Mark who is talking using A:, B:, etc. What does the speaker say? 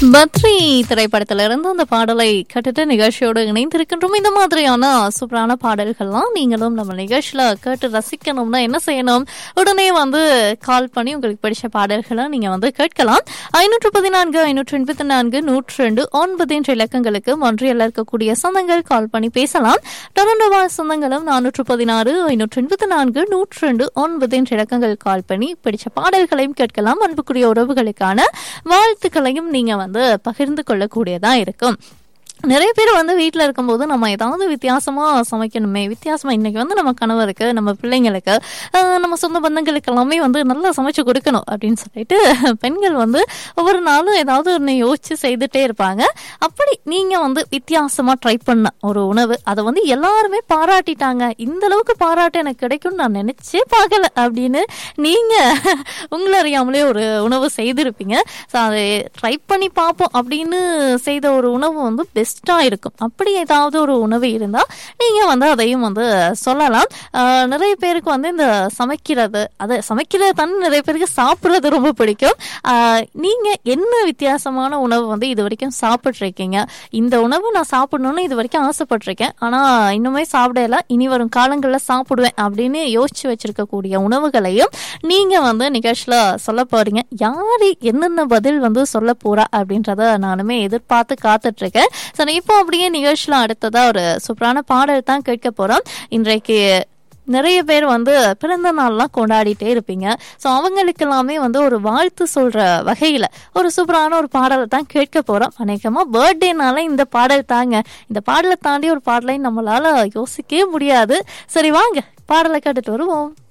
A: பத்ரி திரைப்படத்திலிருந்து அந்த பாடலை கேட்டுட்டு நிகழ்ச்சியோடு இணைந்திருக்கின்றோம் இந்த மாதிரியான சூப்பரான பாடல்கள்லாம் நீங்களும் நம்ம நிகழ்ச்சியில கேட்டு ரசிக்கணும்னா என்ன செய்யணும் உடனே வந்து கால் பண்ணி உங்களுக்கு பிடிச்ச பாடல்களை நீங்க வந்து கேட்கலாம் ஐநூற்று பதினான்கு ஐநூற்று எண்பத்தி நான்கு நூற்று ரெண்டு ஒன்பது என்ற இலக்கங்களுக்கு மொன்றியல்ல இருக்கக்கூடிய சொந்தங்கள் கால் பண்ணி பேசலாம் டொரண்டோ வாழ் சொந்தங்களும் நானூற்று பதினாறு ஐநூற்று எண்பத்தி நான்கு நூற்று ரெண்டு ஒன்பது என்ற இலக்கங்கள் கால் பண்ணி பிடிச்ச பாடல்களையும் கேட்கலாம் அன்புக்குரிய உறவுகளுக்கான வாழ்த்துக்களையும் நீங்க வந்து பகிர்ந்து கொள்ளக்கூடியதா இருக்கும் நிறைய பேர் வந்து வீட்டில் இருக்கும்போது நம்ம ஏதாவது வித்தியாசமாக சமைக்கணுமே வித்தியாசமாக இன்னைக்கு வந்து நம்ம கணவருக்கு நம்ம பிள்ளைங்களுக்கு ஆஹ், நம்ம சொந்த பந்தங்களுக்கு எல்லாமே வந்து நல்லா சமைச்சு கொடுக்கணும் அப்படின்னு சொல்லிட்டு பெண்கள் வந்து ஒவ்வொரு நாளும் ஏதாவது ஒன்று யோசிச்சு செய்துட்டே இருப்பாங்க அப்படி நீங்கள் வந்து வித்தியாசமாக ட்ரை பண்ண ஒரு உணவு அதை வந்து எல்லாருமே பாராட்டிட்டாங்க இந்த அளவுக்கு பாராட்டு எனக்கு கிடைக்கும்னு நான் நினைச்சே பார்க்கல அப்படின்னு நீங்கள் உங்களை அறியாமலே ஒரு உணவு செய்திருப்பீங்க ஸோ அதை ட்ரை பண்ணி பார்ப்போம் அப்படின்னு செய்த ஒரு உணவு வந்து பெஸ்ட்டாக இருக்கும் அப்படி ஏதாவது ஒரு உணவு இருந்தால் நீங்கள் வந்து அதையும் வந்து சொல்லலாம் ஆஹ் நிறைய பேருக்கு வந்து இந்த சமைக்கிறது அது சமைக்கிறது தான் நிறைய பேருக்கு சாப்பிட்றது ரொம்ப பிடிக்கும் நீங்கள் என்ன வித்தியாசமான உணவு வந்து இது வரைக்கும் சாப்பிட்ருக்கீங்க இந்த உணவு நான் சாப்பிடணும்னு இது வரைக்கும் ஆசைப்பட்டிருக்கேன் ஆனால் இன்னுமே சாப்பிடல இனி வரும் காலங்களில் சாப்பிடுவேன் அப்படின்னு யோசிச்சு வச்சிருக்கக்கூடிய உணவுகளையும் நீங்கள் வந்து நிகழ்ச்சியில் சொல்ல போறீங்க யார் என்னென்ன பதில் வந்து சொல்ல போறா அப்படின்றத நானுமே எதிர்பார்த்து காத்துட்டு இருக்கேன் சரி இப்போ அப்படியே நிகழ்ச்சியில் அடுத்ததா ஒரு சூப்பரான பாடல் தான் கேட்க போறோம் இன்றைக்கு நிறைய பேர் வந்து பிறந்த நாள்லாம் கொண்டாடிட்டே இருப்பீங்க ஸோ அவங்களுக்கு எல்லாமே வந்து ஒரு வாழ்த்து சொல்ற வகையில் ஒரு சூப்பரான ஒரு பாடலை தான் கேட்க போறோம் அநேகமாக பர்த்டேனால இந்த பாடல் தாங்க இந்த பாடலை தாண்டி ஒரு பாடலை நம்மளால யோசிக்கவே முடியாது சரி வாங்க பாடலை கேட்டுட்டு வருவோம்